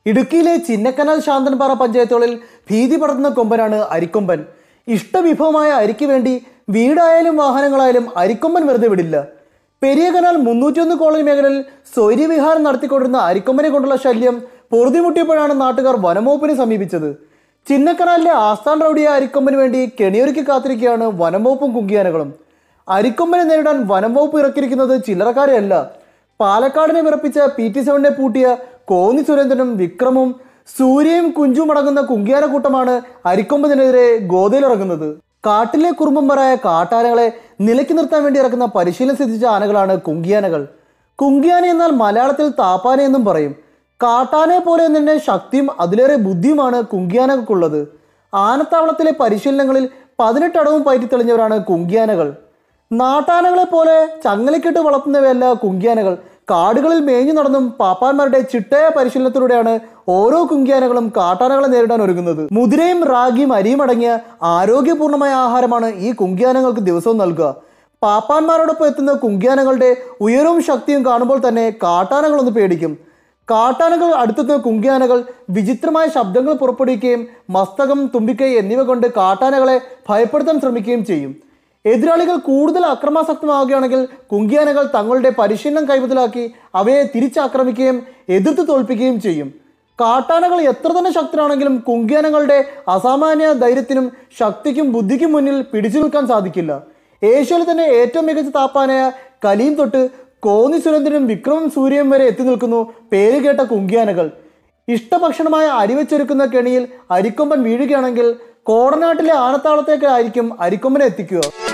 ഇടുക്കിയിലെ ചിന്നക്കനാൽ ശാന്തൻപാറ പഞ്ചായത്തുകളിൽ ഭീതി പടർത്തുന്ന കൊമ്പനാണ് അരിക്കൊമ്പൻ ഇഷ്ടവിഭവമായ അരിക്ക് വേണ്ടി വീടായാലും വാഹനങ്ങളായാലും അരിക്കൊമ്പൻ വെറുതെ വിടില്ല പെരിയ കനാൽ മുന്നൂറ്റിയൊന്ന് കോളനി മേഖലയിൽ സ്വൈര്യവിഹാരം നടത്തിക്കൊണ്ടിരുന്ന അരിക്കൊമ്പനെ കൊണ്ടുള്ള ശല്യം പൊറുതിമുട്ടിയപ്പോഴാണ് നാട്ടുകാർ വനംവകുപ്പിനെ സമീപിച്ചത് ചിന്നക്കനാലിലെ ആസ്ഥാൻ റൗഡിയ അരിക്കൊമ്പന് വേണ്ടി കെണിയൊരുക്കി കാത്തിരിക്കുകയാണ് വനംവകുപ്പും കുങ്കിയാനകളും അരിക്കൊമ്പനെ നേരിടാൻ വനംവകുപ്പ് ഇറക്കിയിരിക്കുന്നത് ചില്ലറക്കാരെയല്ല പാലക്കാടിനെ വിറപ്പിച്ച പി ടി സെവനെ പൂട്ടിയ കോന്നി സുരേന്ദ്രനും വിക്രമും സൂര്യയും കുഞ്ചും അടങ്ങുന്ന കുങ്കിയാന കൂട്ടമാണ് അരിക്കൊമ്പതിനെതിരെ ഗോതയിലിറങ്ങുന്നത് കാട്ടിലെ കുറുമ്പന്മാരായ കാട്ടാനകളെ നിലയ്ക്ക് നിർത്താൻ വേണ്ടി ഇറക്കുന്ന പരിശീലനം സിദ്ധിച്ച ആനകളാണ് കുങ്കിയാനകൾ കുങ്കിയാന എന്നാൽ മലയാളത്തിൽ താപ്പാന എന്നും പറയും കാട്ടാനെ പോലെ തന്നെ ശക്തിയും അതിലേറെ ബുദ്ധിയുമാണ് കുങ്കിയാനകൾക്കുള്ളത് ആനത്താവളത്തിലെ പരിശീലനങ്ങളിൽ പതിനെട്ടടവും പയറ്റി തെളിഞ്ഞവരാണ് കുങ്കിയാനകൾ നാട്ടാനകളെ പോലെ ചങ്ങലക്കിട്ട് വളർത്തുന്നവയല്ല കുങ്കിയാനകൾ കാടുകളിൽ മേഞ്ഞു നടന്നും പാപ്പാന്മാരുടെ ചിട്ടയ പരിശീലനത്തിലൂടെയാണ് ഓരോ കുങ്കിയാനകളും കാട്ടാനകളെ നേരിടാൻ ഒരുങ്ങുന്നത് മുതിരയും റാഗിയും അരിയും അടങ്ങിയ ആരോഗ്യപൂർണമായ ആഹാരമാണ് ഈ കുങ്കിയാനങ്ങൾക്ക് ദിവസവും നൽകുക പാപ്പാന്മാരോടൊപ്പം എത്തുന്ന കുങ്കിയാനകളുടെ ഉയരവും ശക്തിയും കാണുമ്പോൾ തന്നെ കാട്ടാനകളൊന്ന് പേടിക്കും കാട്ടാനകൾ അടുത്തെത്തുന്ന കുങ്കിയാനകൾ വിചിത്രമായ ശബ്ദങ്ങൾ പുറപ്പെടുവിക്കുകയും മസ്തകം തുമ്പിക്കൈ എന്നിവ കൊണ്ട് കാട്ടാനകളെ ഭയപ്പെടുത്താൻ ശ്രമിക്കുകയും ചെയ്യും എതിരാളികൾ കൂടുതൽ അക്രമാസക്തമാവുകയാണെങ്കിൽ കുങ്കിയാനകൾ തങ്ങളുടെ പരിശീലനം കൈമുതലാക്കി അവയെ തിരിച്ചാക്രമിക്കുകയും എതിർത്ത് തോൽപ്പിക്കുകയും ചെയ്യും കാട്ടാനകൾ എത്ര തന്നെ ശക്തരാണെങ്കിലും കുങ്കിയാനങ്ങളുടെ അസാമാന്യ ധൈര്യത്തിനും ശക്തിക്കും ബുദ്ധിക്കും മുന്നിൽ പിടിച്ചു നിൽക്കാൻ സാധിക്കില്ല ഏഷ്യയിൽ തന്നെ ഏറ്റവും മികച്ച താപ്പാനായ കലിയും തൊട്ട് കോന്നി സുരേന്ദ്രനും വിക്രമം സൂര്യയും വരെ എത്തി നിൽക്കുന്നു പേര് കേട്ട കുങ്കിയാനകൾ ഇഷ്ടഭക്ഷണമായ അരിവെച്ചൊരുക്കുന്ന കെണിയിൽ അരിക്കൊമ്പൻ വീഴുകയാണെങ്കിൽ കോടനാട്ടിലെ ആനത്താളത്തേക്കായിരിക്കും അരിക്കൊമ്പനെ എത്തിക്കുക